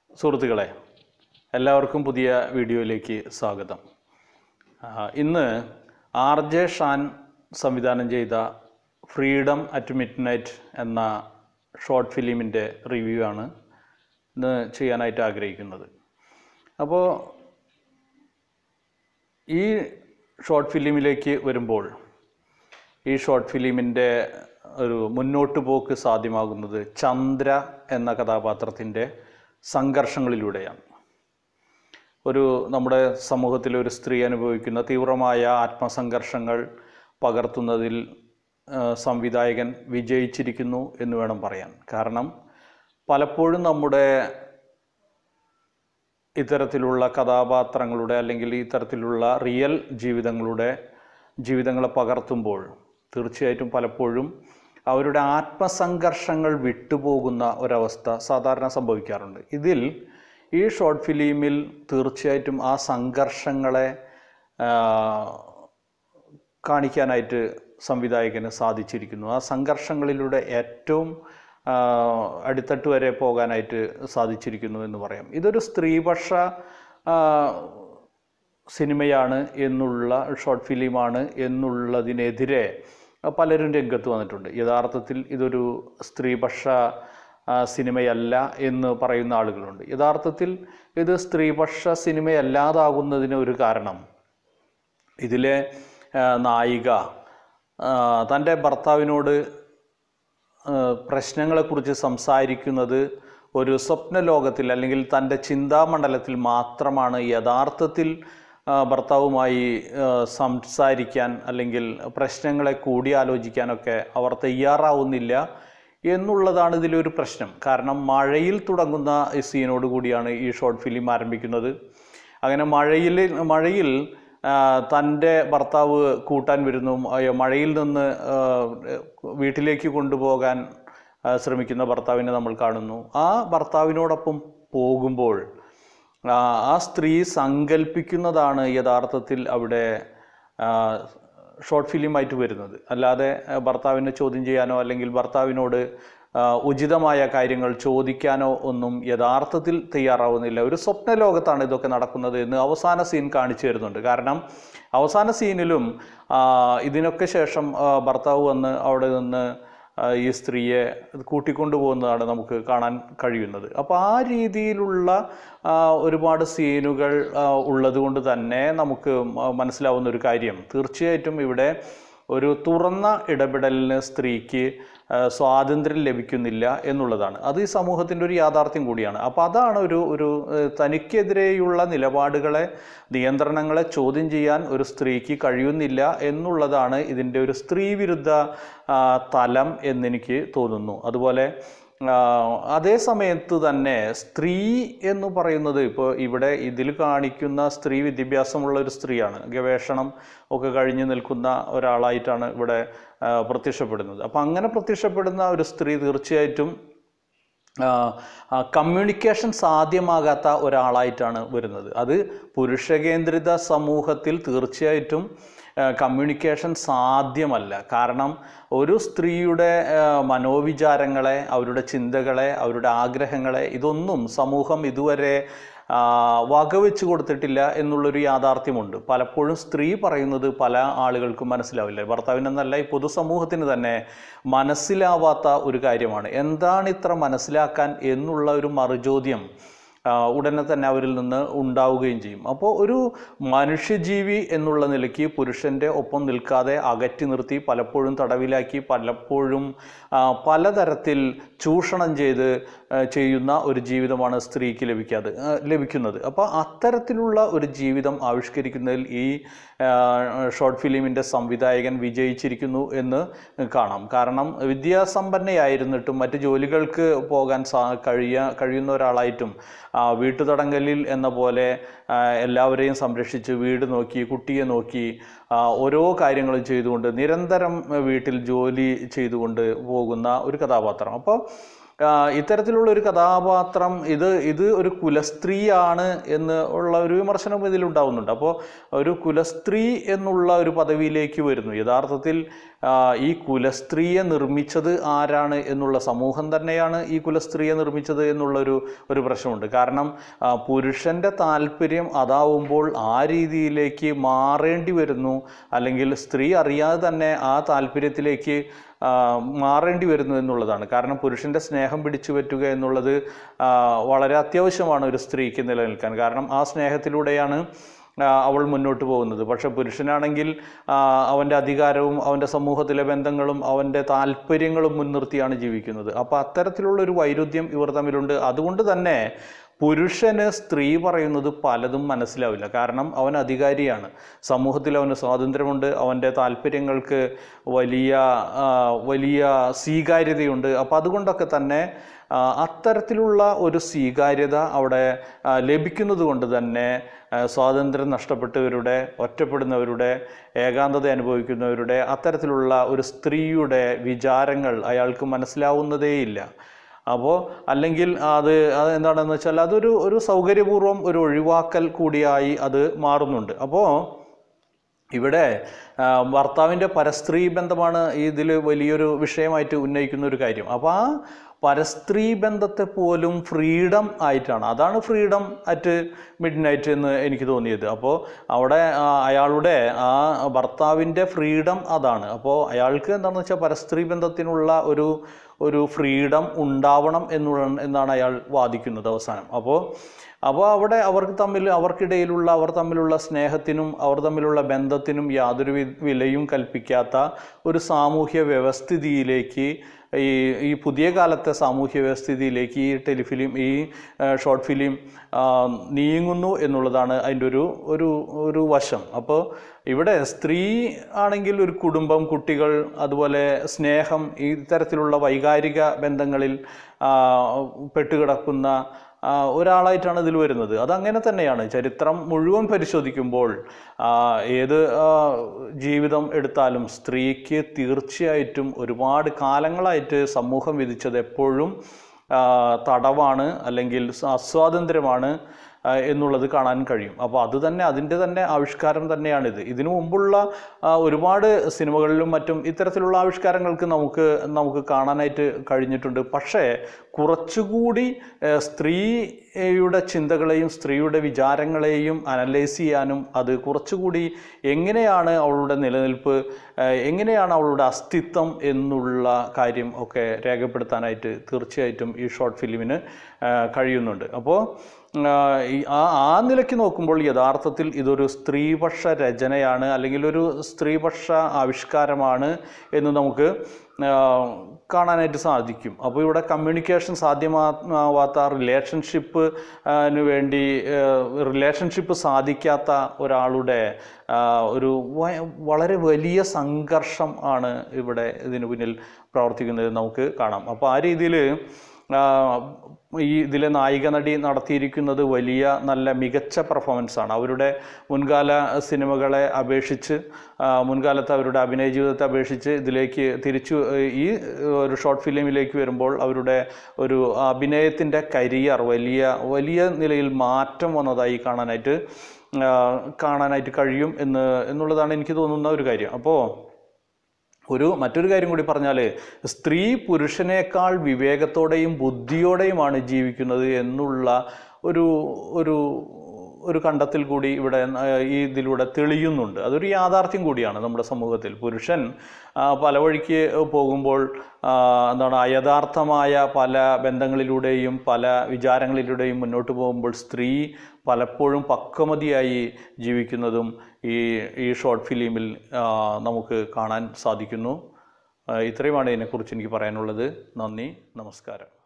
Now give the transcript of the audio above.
സുഹൃത്തുക്കളെ എല്ലാവർക്കും പുതിയ വീഡിയോയിലേക്ക് സ്വാഗതം ആ, ഇന്ന് ആർ ജെ ഷാൻ സംവിധാനം ചെയ്ത ഫ്രീഡം അറ്റ് മിഡ് നൈറ്റ് എന്ന ഷോർട്ട് ഫിലിമിൻ്റെ റിവ്യൂ ആണ് ഇന്ന് ചെയ്യാനായിട്ട് ആഗ്രഹിക്കുന്നത് അപ്പോൾ ഈ ഷോർട്ട് ഫിലിമിലേക്ക് വരുമ്പോൾ ഈ ഷോർട്ട് ഫിലിമിൻ്റെ ഒരു മുന്നോട്ട് പോക്ക് സാധ്യമാകുന്നത് ചന്ദ്ര എന്ന കഥാപാത്രത്തിൻ്റെ സംഘർഷങ്ങളിലൂടെയാണ് ഒരു നമ്മുടെ സമൂഹത്തിൽ ഒരു സ്ത്രീ അനുഭവിക്കുന്ന തീവ്രമായ ആത്മസംഘർഷങ്ങൾ പകർത്തുന്നതിൽ ആ, സംവിധായകൻ വിജയിച്ചിരിക്കുന്നു എന്ന് വേണം പറയാൻ കാരണം പലപ്പോഴും നമ്മുടെ ഇത്തരത്തിലുള്ള കഥാപാത്രങ്ങളുടെ അല്ലെങ്കിൽ ഇത്തരത്തിലുള്ള റിയൽ ജീവിതങ്ങളുടെ ജീവിതങ്ങളെ പകർത്തുമ്പോൾ തീർച്ചയായിട്ടും പലപ്പോഴും അവരുടെ ആത്മസംഘർഷങ്ങൾ വിട്ടുപോകുന്ന ഒരവസ്ഥ സാധാരണ സംഭവിക്കാറുണ്ട് ഇതിൽ ഈ ഷോർട്ട് ഫിലിമിൽ തീർച്ചയായിട്ടും ആ സംഘർഷങ്ങളെ ആ, കാണിക്കാനായിട്ട് സംവിധായകന് സാധിച്ചിരിക്കുന്നു ആ സംഘർഷങ്ങളിലൂടെ ഏറ്റവും ആ, അടിത്തട്ട് വരെ പോകാനായിട്ട് സാധിച്ചിരിക്കുന്നു എന്ന് പറയാം ഇതൊരു സ്ത്രീപക്ഷ ആ, സിനിമയാണ് എന്നുള്ള ഷോർട്ട് ഫിലിമാണ് എന്നുള്ളതിനെതിരെ പലരും രംഗത്ത് വന്നിട്ടുണ്ട് യഥാർത്ഥത്തിൽ ഇതൊരു സ്ത്രീപക്ഷ ആ, സിനിമയല്ല എന്ന് പറയുന്ന ആളുകളുണ്ട് യഥാർത്ഥത്തിൽ ഇത് സ്ത്രീപക്ഷ സിനിമയല്ലാതാകുന്നതിന് ഒരു കാരണം ഇതിലെ ആ, നായിക ആ, തൻ്റെ ഭർത്താവിനോട് ആ, പ്രശ്നങ്ങളെക്കുറിച്ച് സംസാരിക്കുന്നത് ഒരു സ്വപ്ന ലോകത്തിൽ അല്ലെങ്കിൽ തൻ്റെ ചിന്താമണ്ഡലത്തിൽ മാത്രമാണ് യഥാർത്ഥത്തിൽ ആ, ഭർത്താവുമായി ആ, സംസാരിക്കാൻ അല്ലെങ്കിൽ പ്രശ്നങ്ങളെ കൂടിയാലോചിക്കാനൊക്കെ അവർ തയ്യാറാവുന്നില്ല എന്നുള്ളതാണ് ഇതിലൊരു പ്രശ്നം കാരണം മഴയിൽ തുടങ്ങുന്ന ഈ സീനോട് കൂടിയാണ് ഈ ഷോർട്ട് ഫിലിം ആരംഭിക്കുന്നത് അങ്ങനെ മഴയിൽ മഴയിൽ ആ, തൻ്റെ ഭർത്താവ് കൂട്ടാൻ വരുന്നു അയ്യോ, മഴയിൽ നിന്ന് ആ, വീട്ടിലേക്ക് കൊണ്ടുപോകാൻ ആ, ശ്രമിക്കുന്ന ഭർത്താവിനെ നമ്മൾ കാണുന്നു ആ ഭർത്താവിനോടൊപ്പം പോകുമ്പോൾ ആ, ആ സ്ത്രീ സങ്കല്പിക്കുന്നതാണ് യഥാർത്ഥത്തിൽ അവിടെ ആ, ഷോർട്ട് ഫിലിമായിട്ട് വരുന്നത് അല്ലാതെ ആ, ഭർത്താവിനെ ചോദ്യം ചെയ്യാനോ അല്ലെങ്കിൽ ഭർത്താവിനോട് ആ, ഉചിതമായ കാര്യങ്ങൾ ചോദിക്കാനോ ഒന്നും യഥാർത്ഥത്തിൽ തയ്യാറാവുന്നില്ല ഒരു സ്വപ്ന ലോകത്താണ് ഇതൊക്കെ നടക്കുന്നത് എന്ന് അവസാന സീൻ കാണിച്ചു തരുന്നുണ്ട് കാരണം അവസാന സീനിലും ആ, ഇതിനൊക്കെ ശേഷം ആ, ഭർത്താവ് വന്ന് അവിടെ നിന്ന് ആ, ഈ സ്ത്രീയെ കൂട്ടിക്കൊണ്ടുപോകുന്നതാണ് നമുക്ക് കാണാൻ കഴിയുന്നത് അപ്പോൾ ആ രീതിയിലുള്ള ആ, ഒരുപാട് സീനുകൾ ആ, ഉള്ളതുകൊണ്ട് തന്നെ നമുക്ക് മ- മനസ്സിലാവുന്ന ഒരു കാര്യം തീർച്ചയായിട്ടും ഇവിടെ ഒരു തുറന്ന ഇടപെടലിന് സ്ത്രീക്ക് ആ, സ്വാതന്ത്ര്യം ലഭിക്കുന്നില്ല എന്നുള്ളതാണ് അത് ഈ സമൂഹത്തിൻ്റെ ഒരു യാഥാർത്ഥ്യം കൂടിയാണ് അപ്പോൾ അതാണ് ഒരു ഒരു ഏഹ്, തനിക്കെതിരെയുള്ള നിലപാടുകളെ നിയന്ത്രണങ്ങളെ ചോദ്യം ചെയ്യാൻ ഒരു സ്ത്രീക്ക് കഴിയുന്നില്ല എന്നുള്ളതാണ് ഇതിൻ്റെ ഒരു സ്ത്രീ വിരുദ്ധ ആ, തലം എന്നെനിക്ക് തോന്നുന്നു അതുപോലെ ആ, അതേ സമയത്ത് തന്നെ സ്ത്രീ എന്ന് പറയുന്നത് ഇപ്പോൾ ഇവിടെ ഇതിൽ കാണിക്കുന്ന സ്ത്രീ വിദ്യാഭ്യാസമുള്ള ഒരു സ്ത്രീയാണ് ഗവേഷണം ഒക്കെ കഴിഞ്ഞു നിൽക്കുന്ന ഒരാളായിട്ടാണ് ഇവിടെ ആ, പ്രത്യക്ഷപ്പെടുന്നത് അപ്പം അങ്ങനെ പ്രത്യക്ഷപ്പെടുന്ന ഒരു സ്ത്രീ തീർച്ചയായിട്ടും കമ്മ്യൂണിക്കേഷൻ സാധ്യമാകാത്ത ഒരാളായിട്ടാണ് വരുന്നത് അത് പുരുഷകേന്ദ്രിത സമൂഹത്തിൽ തീർച്ചയായിട്ടും കമ്മ്യൂണിക്കേഷൻ സാധ്യമല്ല കാരണം ഒരു സ്ത്രീയുടെ ആ, മനോവിചാരങ്ങളെ അവരുടെ ചിന്തകളെ അവരുടെ ആഗ്രഹങ്ങളെ ഇതൊന്നും സമൂഹം ഇതുവരെ ആ, വകവെച്ച് കൊടുത്തിട്ടില്ല എന്നുള്ളൊരു യാഥാർത്ഥ്യമുണ്ട് പലപ്പോഴും സ്ത്രീ പറയുന്നത് പല ആളുകൾക്കും മനസ്സിലാവില്ല ഭർത്താവിനെന്നല്ല ഈ പൊതുസമൂഹത്തിന് തന്നെ മനസ്സിലാവാത്ത ഒരു കാര്യമാണ് എന്താണ് ഇത്ര മനസ്സിലാക്കാൻ എന്നുള്ള ഒരു മറുചോദ്യം ആ, ഉടനെ തന്നെ അവരിൽ നിന്ന് ഉണ്ടാവുകയും ചെയ്യും അപ്പോൾ ഒരു മനുഷ്യജീവി എന്നുള്ള നിലയ്ക്ക് പുരുഷൻ്റെ ഒപ്പം നിൽക്കാതെ അകറ്റി നിർത്തി പലപ്പോഴും തടവിലാക്കി പലപ്പോഴും ആ, പലതരത്തിൽ ചൂഷണം ചെയ്ത് ആ, ചെയ്യുന്ന ഒരു ജീവിതമാണ് സ്ത്രീക്ക് ലഭിക്കാതെ ആ, ലഭിക്കുന്നത് അപ്പോൾ അത്തരത്തിലുള്ള ഒരു ജീവിതം ആവിഷ്കരിക്കുന്നതിൽ ഈ ആ, ഷോർട്ട് ഫിലിമിൻ്റെ സംവിധായകൻ വിജയിച്ചിരിക്കുന്നു എന്ന് കാണാം കാരണം വിദ്യാസമ്പന്നയായിരുന്നിട്ടും മറ്റ് ജോലികൾക്ക് പോകാൻ സാ കഴിയ കഴിയുന്ന ഒരാളായിട്ടും ആ, വീട്ടുതടങ്കലിൽ എന്ന പോലെ ആ, എല്ലാവരെയും സംരക്ഷിച്ച് വീട് നോക്കി കുട്ടിയെ നോക്കി ആ, ഓരോ കാര്യങ്ങളും ചെയ്തുകൊണ്ട് നിരന്തരം വീട്ടിൽ ജോലി ചെയ്തുകൊണ്ട് പോകുന്ന ഒരു കഥാപാത്രം അപ്പോൾ ആ, ഇത്തരത്തിലുള്ള ഒരു കഥാപാത്രം ഇത് ഇത് ഒരു കുലസ്ത്രീയാണ് എന്ന് ഉള്ള ഒരു വിമർശനം ഇതിലുണ്ടാവുന്നുണ്ട് അപ്പോൾ ഒരു കുലസ്ത്രീ എന്നുള്ള ഒരു പദവിയിലേക്ക് വരുന്നു യഥാർത്ഥത്തിൽ ആ, ഈ കുലസ്ത്രീയെ നിർമ്മിച്ചത് ആരാണ് എന്നുള്ള സമൂഹം തന്നെയാണ് ഈ കുലസ്ത്രീയെ നിർമ്മിച്ചത് എന്നുള്ളൊരു ഒരു പ്രശ്നമുണ്ട് കാരണം ആ, പുരുഷൻ്റെ താല്പര്യം അതാവുമ്പോൾ ആ രീതിയിലേക്ക് മാറേണ്ടി വരുന്നു അല്ലെങ്കിൽ സ്ത്രീ അറിയാതെ തന്നെ ആ താല്പര്യത്തിലേക്ക് ആ, മാറേണ്ടി വരുന്നു എന്നുള്ളതാണ് കാരണം പുരുഷൻ്റെ സ്നേഹം പിടിച്ചു പറ്റുക എന്നുള്ളത് ആ, വളരെ അത്യാവശ്യമാണ് ഒരു സ്ത്രീക്ക് നിലനിൽക്കാൻ കാരണം ആ സ്നേഹത്തിലൂടെയാണ് ആ, അവൾ മുന്നോട്ട് പോകുന്നത് പക്ഷെ പുരുഷനാണെങ്കിൽ ആ, അവൻ്റെ അധികാരവും അവൻ്റെ സമൂഹത്തിലെ ബന്ധങ്ങളും അവൻ്റെ താല്പര്യങ്ങളും മുൻനിർത്തിയാണ് ജീവിക്കുന്നത് അപ്പോൾ അത്തരത്തിലുള്ള ഒരു വൈരുദ്ധ്യം ഇവർ തമ്മിലുണ്ട് അതുകൊണ്ട് തന്നെ പുരുഷന് സ്ത്രീ പറയുന്നത് പലതും മനസ്സിലാവില്ല കാരണം അവൻ അധികാരിയാണ് സമൂഹത്തിൽ അവന് സ്വാതന്ത്ര്യമുണ്ട് അവൻ്റെ താല്പര്യങ്ങൾക്ക് വലിയ ആ, വലിയ സ്വീകാര്യതയുണ്ട് അപ്പോൾ അതുകൊണ്ടൊക്കെ തന്നെ ആ, അത്തരത്തിലുള്ള ഒരു സ്വീകാര്യത അവിടെ ആ, ലഭിക്കുന്നത് കൊണ്ട് തന്നെ ആ, സ്വാതന്ത്ര്യം നഷ്ടപ്പെട്ടവരുടെ ഒറ്റപ്പെടുന്നവരുടെ ഏകാന്തത അനുഭവിക്കുന്നവരുടെ അത്തരത്തിലുള്ള ഒരു സ്ത്രീയുടെ വിചാരങ്ങൾ അയാൾക്ക് മനസ്സിലാവുന്നതേയില്ല അപ്പോൾ അല്ലെങ്കിൽ അത് അത് എന്താണെന്ന് വെച്ചാൽ അതൊരു ഒരു സൗകര്യപൂർവ്വം ഒരു ഒഴിവാക്കൽ കൂടിയായി അത് മാറുന്നുണ്ട് അപ്പോൾ ഇവിടെ ആ, ഭർത്താവിൻ്റെ പരസ്ത്രീ ബന്ധമാണ് ഇതിൽ വലിയൊരു വിഷയമായിട്ട് ഉന്നയിക്കുന്ന ഒരു കാര്യം അപ്പോൾ ആ പരസ്ത്രീ ബന്ധത്തെ പോലും ഫ്രീഡം ആയിട്ടാണ് അതാണ് ഫ്രീഡം അറ്റ് മിഡ് നൈറ്റ് എന്ന് എനിക്ക് തോന്നിയത് അപ്പോൾ അവിടെ ആ, അയാളുടെ ആ ഭർത്താവിൻ്റെ ഫ്രീഡം അതാണ് അപ്പോൾ അയാൾക്ക് എന്താണെന്ന് വെച്ചാൽ പരസ്ത്രീ ബന്ധത്തിനുള്ള ഒരു ഒരു ഫ്രീഡം ഉണ്ടാവണം എന്നുള്ള എന്നാണ് അയാൾ വാദിക്കുന്നത് അവസാനം അപ്പോൾ അപ്പോൾ അവിടെ അവർക്ക് തമ്മിൽ അവർക്കിടയിലുള്ള അവർ തമ്മിലുള്ള സ്നേഹത്തിനും അവർ തമ്മിലുള്ള ബന്ധത്തിനും യാതൊരു വി- വിലയും കൽപ്പിക്കാത്ത ഒരു സാമൂഹ്യ വ്യവസ്ഥിതിയിലേക്ക് ഈ ഈ പുതിയ കാലത്തെ സാമൂഹ്യ വ്യവസ്ഥിതിയിലേക്ക് ഈ ടെലിഫിലിം ഈ ഷോർട്ട് ഫിലിം ആ, നീങ്ങുന്നു എന്നുള്ളതാണ് അതിൻ്റെ ഒരു ഒരു ഒരു വശം അപ്പോൾ ഇവിടെ സ്ത്രീ ആണെങ്കിൽ ഒരു കുടുംബം കുട്ടികൾ അതുപോലെ സ്നേഹം ഈ തരത്തിലുള്ള വൈകാരിക ബന്ധങ്ങളിൽ ആ, പെട്ടുകിടക്കുന്ന ആ, ഒരാളായിട്ടാണ് ഇതിൽ വരുന്നത് അതങ്ങനെ തന്നെയാണ് ചരിത്രം മുഴുവൻ പരിശോധിക്കുമ്പോൾ ആ, ഏത് ആ, ജീവിതം എടുത്താലും സ്ത്രീക്ക് തീർച്ചയായിട്ടും ഒരുപാട് കാലങ്ങളായിട്ട് സമൂഹം വിധിച്ചത് എപ്പോഴും ആ, തടവാണ് അല്ലെങ്കിൽ അസ്വാതന്ത്ര്യമാണ് ആ, എന്നുള്ളത് കാണാൻ കഴിയും അപ്പോൾ അത് തന്നെ അതിൻ്റെ തന്നെ ആവിഷ്കാരം തന്നെയാണിത് ഇതിനു മുമ്പുള്ള ആ, ഒരുപാട് സിനിമകളിലും മറ്റും ഇത്തരത്തിലുള്ള ആവിഷ്കാരങ്ങൾക്ക് നമുക്ക് നമുക്ക് കാണാനായിട്ട് കഴിഞ്ഞിട്ടുണ്ട് പക്ഷേ കുറച്ചുകൂടി ആ, സ്ത്രീയുടെ ചിന്തകളെയും സ്ത്രീയുടെ വിചാരങ്ങളെയും അനലൈസ് ചെയ്യാനും അത് കുറച്ചുകൂടി എങ്ങനെയാണ് അവളുടെ നിലനിൽപ്പ് ആ, എങ്ങനെയാണ് അവളുടെ അസ്തിത്വം എന്നുള്ള കാര്യം ഒക്കെ രേഖപ്പെടുത്താനായിട്ട് തീർച്ചയായിട്ടും ഈ ഷോർട്ട് ഫിലിമിന് ആ, കഴിയുന്നുണ്ട് അപ്പോൾ ആ, ഈ- ആ ആ നിലയ്ക്ക് നോക്കുമ്പോൾ യഥാർത്ഥത്തിൽ ഇതൊരു സ്ത്രീപക്ഷ രചനയാണ് അല്ലെങ്കിൽ ഒരു സ്ത്രീപക്ഷ ആവിഷ്കാരമാണ് എന്ന് നമുക്ക് ആ, കാണാനായിട്ട് സാധിക്കും അപ്പോൾ ഇവിടെ കമ്മ്യൂണിക്കേഷൻ സാധ്യമാവാത്ത റിലേഷൻഷിപ്പ് ന് വേണ്ടി റിലേഷൻഷിപ്പ് സാധിക്കാത്ത ഒരാളുടെ ആ, ഒരു വ- വളരെ വലിയ സംഘർഷം ആണ് ഇവിടെ ഇതിന് പിന്നിൽ പ്രവർത്തിക്കുന്നത് നമുക്ക് കാണാം അപ്പോൾ ആ രീതിയിൽ ഈ ഇതിലെ നായിക നടി നടത്തിയിരിക്കുന്നത് വലിയ നല്ല മികച്ച പെർഫോമൻസ് ആണ് അവരുടെ മുൻകാല സിനിമകളെ അപേക്ഷിച്ച് ആ, മുൻകാലത്ത് അവരുടെ അഭിനയ ജീവിതത്തെ അപേക്ഷിച്ച് ഇതിലേക്ക് തിരിച്ചു ഏഹ്, ഈ ഒരു ഷോർട്ട് ഫിലിമിലേക്ക് വരുമ്പോൾ അവരുടെ ഒരു അഭിനയത്തിൻ്റെ കരിയർ വലിയ വലിയ നിലയിൽ മാറ്റം വന്നതായി കാണാനായിട്ട് ആ, കാണാനായിട്ട് കഴിയും എന്ന് എന്നുള്ളതാണ് എനിക്ക് തോന്നുന്ന ഒരു കാര്യം അപ്പോൾ ഒരു മറ്റൊരു കാര്യം കൂടി പറഞ്ഞാൽ സ്ത്രീ പുരുഷനേക്കാൾ വിവേകത്തോടെയും ബുദ്ധിയോടെയുമാണ് ജീവിക്കുന്നത് എന്നുള്ള ഒരു ഒരു ഒരു കണ്ടെത്തൽ കൂടി ഇവിടെ ആ, ഈ ഇതിലൂടെ തെളിയുന്നുണ്ട് അതൊരു യാഥാർത്ഥ്യം കൂടിയാണ് നമ്മുടെ സമൂഹത്തിൽ പുരുഷൻ ആ, പല വഴിക്ക് പോകുമ്പോൾ ആ, എന്താണ് അയഥാർത്ഥമായ പല ബന്ധങ്ങളിലൂടെയും പല വിചാരങ്ങളിലൂടെയും മുന്നോട്ട് പോകുമ്പോൾ സ്ത്രീ പലപ്പോഴും പക്വമതിയായി ജീവിക്കുന്നതും ഈ ഈ ഷോർട്ട് ഫിലിമിൽ ആ, നമുക്ക് കാണാൻ സാധിക്കുന്നു ആ, ഇത്രയുമാണ് ഇതിനെക്കുറിച്ച് എനിക്ക് പറയാനുള്ളത് നന്ദി നമസ്കാരം